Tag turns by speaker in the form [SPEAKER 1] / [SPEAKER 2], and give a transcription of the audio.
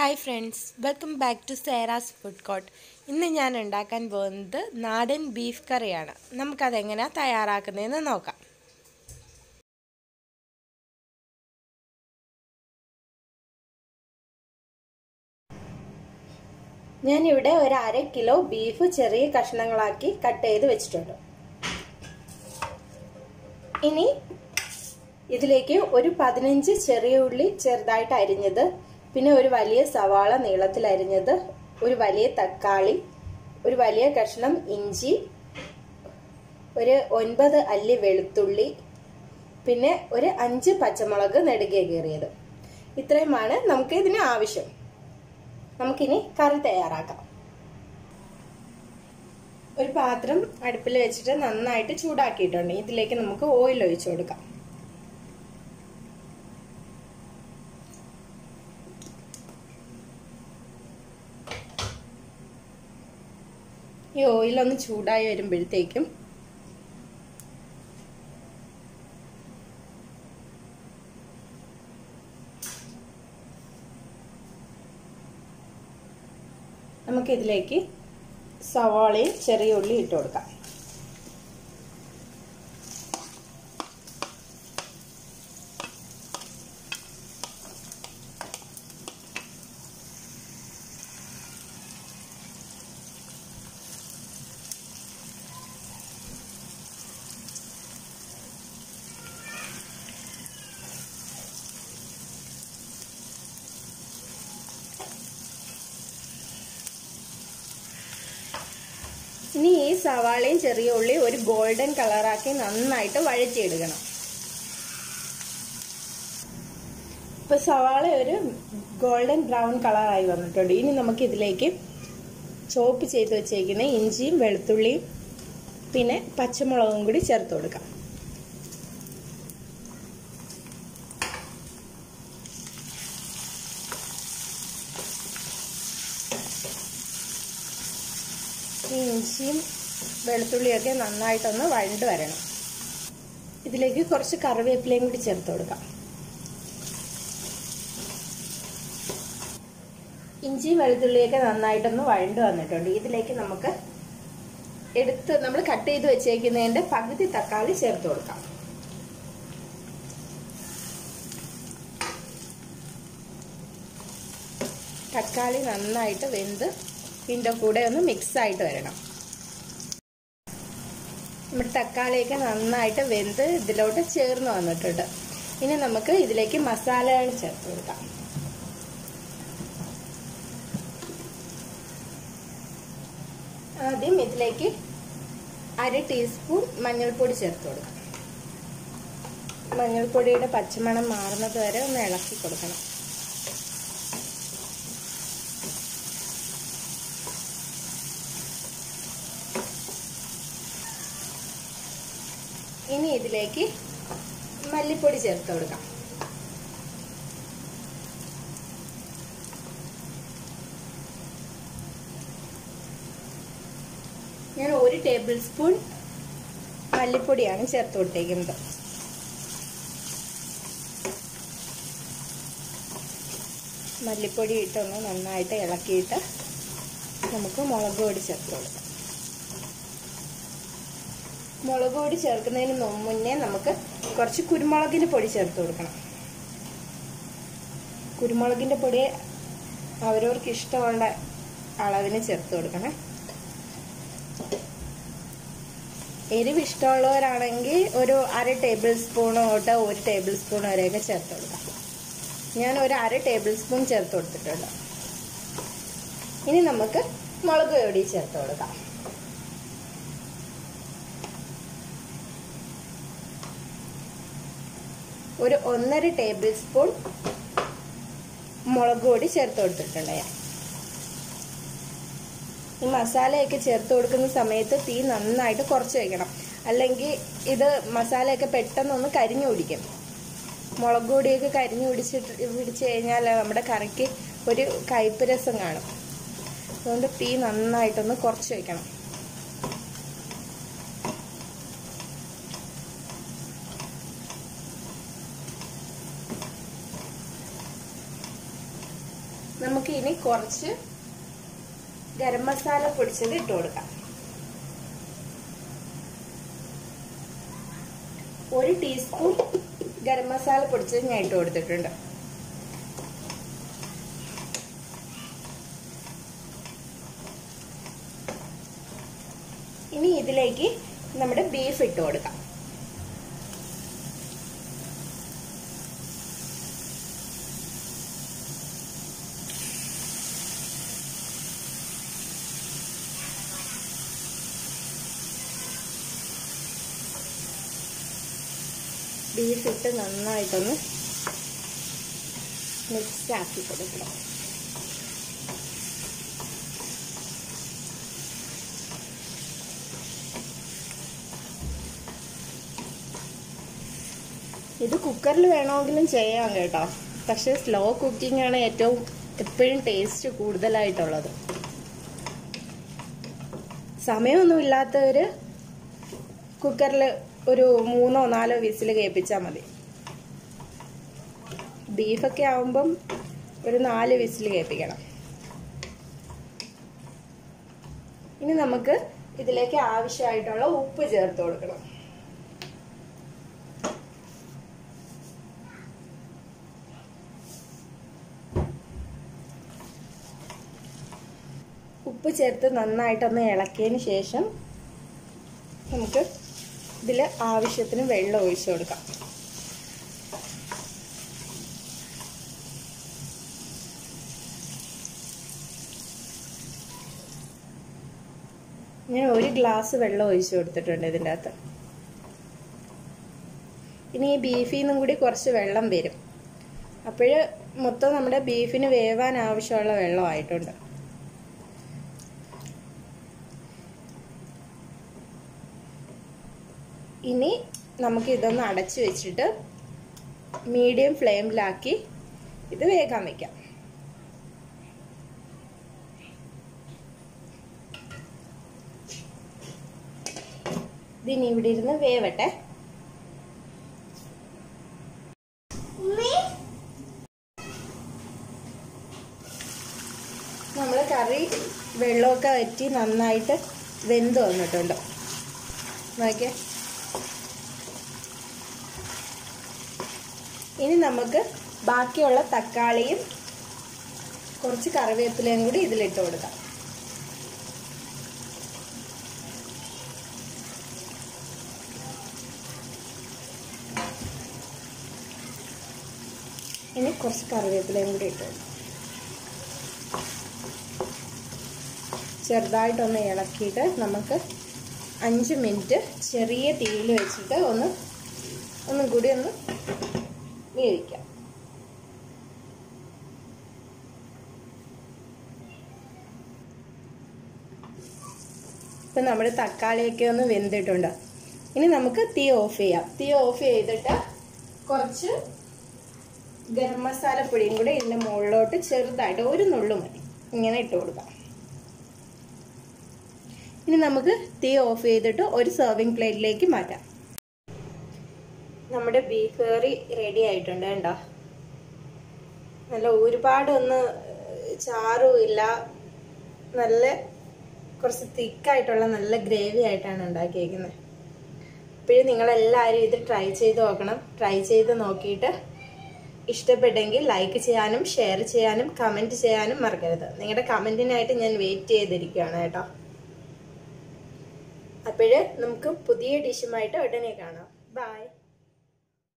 [SPEAKER 1] hi friends welcome back to സേറാസ് food court ഇന്ന് ഞാൻ ഉണ്ടാക്കാൻ പോകുന്നത് നാടൻ ബീഫ് കറിയാണ് നമുക്കതെങ്ങനെയാണ് തയ്യാറാക്കുന്നതെന്ന് നോക്കാം ഞാനിവിടെ ഒരു അര കിലോ ബീഫ് ചെറിയ കഷ്ണങ്ങളാക്കി കട്ട് ചെയ്ത് വെച്ചിട്ടുണ്ട് ഇനി ഇതിലേക്ക് ഒരു പതിനഞ്ച് ചെറിയ ഉള്ളി ചെറുതായിട്ട് അരിഞ്ഞത് പിന്നെ ഒരു വലിയ സവാള നീളത്തിൽ അരിഞ്ഞത് ഒരു വലിയ തക്കാളി ഒരു വലിയ കഷ്ണം ഇഞ്ചി ഒരു ഒൻപത് അല്ലി വെളുത്തുള്ളി പിന്നെ ഒരു അഞ്ച് പച്ചമുളക് നെടുകെ കീറിയത് ഇത്രയുമാണ് നമുക്ക് ഇതിന് ആവശ്യം നമുക്കിനി കറി തയ്യാറാക്കാം ഒരു പാത്രം അടുപ്പിൽ വെച്ചിട്ട് നന്നായിട്ട് ചൂടാക്കിയിട്ടുണ്ട് ഇതിലേക്ക് നമുക്ക് ഓയിൽ ഒഴിച്ചു കൊടുക്കാം ഈ ഓയിലൊന്ന് ചൂടായി വരുമ്പോഴത്തേക്കും നമുക്കിതിലേക്ക് സവാളയും ചെറിയ ഉള്ളി ഇട്ട് കൊടുക്കാം ഇനി ഈ സവാളയും ചെറിയ ഉള്ളി ഒരു ഗോൾഡൻ കളറാക്കി നന്നായിട്ട് വഴറ്റിയെടുക്കണം ഇപ്പൊ സവാള ഒരു ഗോൾഡൻ ബ്രൗൺ കളറായി വന്നിട്ടുണ്ട് ഇനി നമുക്ക് ഇതിലേക്ക് ചോപ്പ് ചെയ്ത് വെച്ചേക്കുന്ന ഇഞ്ചിയും വെളുത്തുള്ളിയും പിന്നെ പച്ചമുളകും കൂടി ചേർത്ത് കൊടുക്കാം ഈ ഇഞ്ചിയും വെളുത്തുള്ളിയൊക്കെ നന്നായിട്ടൊന്ന് വഴണ്ട് വരണം ഇതിലേക്ക് കുറച്ച് കറിവേപ്പിലയും കൂടി ചേർത്ത് കൊടുക്കാം ഇഞ്ചിയും വെളുത്തുള്ളിയൊക്കെ നന്നായിട്ടൊന്ന് വഴണ്ട് വന്നിട്ടുണ്ട് ഇതിലേക്ക് നമുക്ക് എടുത്ത് നമ്മൾ കട്ട് ചെയ്ത് വെച്ചേക്കുന്നതിന്റെ പകുതി തക്കാളി ചേർത്ത് കൊടുക്കാം തക്കാളി നന്നായിട്ട് വെന്ത് ഇതിൻ്റെ കൂടെ ഒന്ന് മിക്സ് ആയിട്ട് വരണം നമ്മുടെ തക്കാളിയൊക്കെ നന്നായിട്ട് വെന്ത് ഇതിലോട്ട് ചേർന്ന് വന്നിട്ടുണ്ട് ഇനി നമുക്ക് ഇതിലേക്ക് മസാലകൾ ചേർത്ത് കൊടുക്കാം ആദ്യം ഇതിലേക്ക് അര ടീസ്പൂൺ മഞ്ഞൾപ്പൊടി ചേർത്ത് കൊടുക്കാം മഞ്ഞൾപ്പൊടിയുടെ പച്ചമണം മാറുന്നത് വരെ ഒന്ന് ഇളക്കി കൊടുക്കണം ഇനി ഇതിലേക്ക് മല്ലിപ്പൊടി ചേർത്ത് കൊടുക്കാം ഞാൻ ഒരു ടേബിൾ സ്പൂൺ മല്ലിപ്പൊടിയാണ് ചേർത്ത് കൊടുത്തേക്കുന്നത് മല്ലിപ്പൊടി ഇട്ടൊന്ന് നന്നായിട്ട് ഇളക്കിയിട്ട് നമുക്ക് മുളക് പൊടി ചേർത്ത് കൊടുക്കാം മുളക് പൊടി ചേർക്കുന്നതിന് മുന്നേ നമുക്ക് കുറച്ച് കുരുമുളകിൻ്റെ പൊടി ചേർത്ത് കൊടുക്കണം കുരുമുളകിൻ്റെ പൊടി അവരവർക്ക് ഇഷ്ടമുള്ള അളവിന് ചേർത്ത് കൊടുക്കണം എരിവ് ഇഷ്ടമുള്ളവരാണെങ്കിൽ ഒരു അര ടേബിൾ സ്പൂൺ തൊട്ട് ഒരു ടേബിൾ സ്പൂൺ വരെയൊക്കെ ചേർത്ത് കൊടുക്കാം ഞാൻ ഒരു അര ടേബിൾ സ്പൂൺ ചേർത്ത് കൊടുത്തിട്ടുണ്ട് ഇനി നമുക്ക് മുളക് പൊടി ചേർത്ത് കൊടുക്കാം ഒരു ഒന്നര ടേബിൾ സ്പൂൺ മുളക് പൊടി ചേർത്ത് കൊടുത്തിട്ടുണ്ട് ഞാൻ ഈ മസാലയൊക്കെ ചേർത്ത് കൊടുക്കുന്ന സമയത്ത് തീ നന്നായിട്ട് കുറച്ച് വയ്ക്കണം അല്ലെങ്കിൽ ഇത് മസാലയൊക്കെ പെട്ടെന്നൊന്ന് കരിഞ്ഞു പിടിക്കും മുളക് പൊടിയൊക്കെ കരിഞ്ഞു പിടിച്ചിട്ട് പിടിച്ചു കഴിഞ്ഞാൽ നമ്മുടെ കറിക്ക് ഒരു കയ്പ്പ് രസം കാണും അതുകൊണ്ട് തീ നന്നായിട്ടൊന്ന് കുറച്ച് വയ്ക്കണം നമുക്ക് ഇതിലേക്ക് ഇനി കുറച്ച് ഗരം മസാല പൊടിച്ചത് ഇട്ട് കൊടുക്കാം ഒരു ടീസ്പൂൺ ഗരം മസാല പൊടിച്ചത് ഞാൻ ഇട്ട് കൊടുത്തിട്ടുണ്ട് ഇനി ഇതിലേക്ക് നമ്മുടെ ബീഫ് ഇട്ട് കൊടുക്കാം ബീഫ് ഇട്ട് നന്നായിട്ടൊന്ന് മിക്സ് ആക്കി കൊടുക്കണം ഇത് കുക്കറിൽ വേണമെങ്കിലും ചെയ്യാം കേട്ടോ പക്ഷെ സ്ലോ കുക്കിംഗ് ആണ് ഏറ്റവും എപ്പോഴും ടേസ്റ്റ് കൂടുതലായിട്ടുള്ളത് സമയമൊന്നും ഇല്ലാത്തവര് കുക്കറിൽ ഒരു മൂന്നോ നാലോ വിസിൽ കേൾപ്പിച്ചാൽ മതി ബീഫൊക്കെ ആവുമ്പം ഒരു നാല് വിസിൽ കേൾപ്പിക്കണം ഇനി നമുക്ക് ഇതിലേക്ക് ആവശ്യമായിട്ടുള്ള ഉപ്പ് ചേർത്ത് കൊടുക്കണം ഉപ്പ് ചേർത്ത് നന്നായിട്ടൊന്ന് ഇളക്കിയതിന് ശേഷം നമുക്ക് ഇതിൽ ആവശ്യത്തിന് വെള്ളം ഒഴിച്ചു കൊടുക്കാം ഞാൻ ഒരു ഗ്ലാസ് വെള്ളം ഒഴിച്ചു കൊടുത്തിട്ടുണ്ട് ഇതിൻ്റെ അകത്ത് ഇനി ഈ ബീഫിൽ നിന്നും കൂടി കുറച്ച് വെള്ളം വരും അപ്പോൾ മൊത്തം നമ്മുടെ ബീഫിന് വേവാൻ ആവശ്യമുള്ള വെള്ളമായിട്ടുണ്ട് ഇനി നമുക്ക് ഇതൊന്ന് അടച്ചു വെച്ചിട്ട് മീഡിയം ഫ്ലെയിമിലാക്കി ഇത് വേഗം വെക്കാം ഇതിനി ഇവിടെ ഇരുന്ന് വേവട്ടെ നമ്മൾ കറി വെള്ളമൊക്കെ വറ്റി നന്നായിട്ട് വെന്ത് വന്നിട്ടുണ്ട് നോക്കിയേ ഇനി നമുക്ക് ബാക്കിയുള്ള തക്കാളിയും കുറച്ച് കറിവേപ്പിലയും കൂടി ഇതിലിട്ട് കൊടുക്കാം ഇനി കുറച്ച് കറിവേപ്പിലയും കൂടി ഇട്ട് കൊടുക്കാം ചെറുതായിട്ടൊന്ന് ഇളക്കിയിട്ട് നമുക്ക് അഞ്ച് മിനിറ്റ് ചെറിയ തീയിൽ വെച്ചിട്ട് ഒന്ന് ഒന്നും കൂടി ഒന്ന് വേവിക്കാം ഇപ്പം നമ്മുടെ തക്കാളിയൊക്കെ ഒന്ന് വെന്തിട്ടുണ്ട് ഇനി നമുക്ക് തീ ഓഫ് ചെയ്യാം തീ ഓഫ് ചെയ്തിട്ട് കുറച്ച് ഗരം മസാല പൊടിയും കൂടി ഇതിൻ്റെ മുകളിലോട്ട് ചെറുതായിട്ട് ഒരു നുള്ളു മതി ഇങ്ങനെ ഇട്ട് കൊടുക്കാം ഇനി നമുക്ക് തീ ഓഫ് ചെയ്തിട്ട് ഒരു സെർവിങ് പ്ലേറ്റിലേക്ക് മാറ്റാം നമ്മുടെ ബീഫ് കറി റെഡി ആയിട്ടുണ്ട് കണ്ടോ നല്ല ഒരുപാടൊന്ന് ചാറും ഇല്ല നല്ല കുറച്ച് തിക്കായിട്ടുള്ള നല്ല ഗ്രേവി ആയിട്ടാണ് ഉണ്ടാക്കിയേക്കുന്നത് ഇപ്പോഴും നിങ്ങളെല്ലാവരും ഇത് ട്രൈ ചെയ്ത് നോക്കണം ട്രൈ ചെയ്ത് നോക്കിയിട്ട് ഇഷ്ടപ്പെട്ടെങ്കിൽ ലൈക്ക് ചെയ്യാനും ഷെയർ ചെയ്യാനും കമൻറ്റ് ചെയ്യാനും മറക്കരുത് നിങ്ങളുടെ കമൻറ്റിനായിട്ട് ഞാൻ വെയിറ്റ് ചെയ്തിരിക്കുകയാണ് കേട്ടോ അപ്പോഴ് നമുക്ക് പുതിയ ഡിഷുമായിട്ട് ഉടനെ കാണാം ബൈ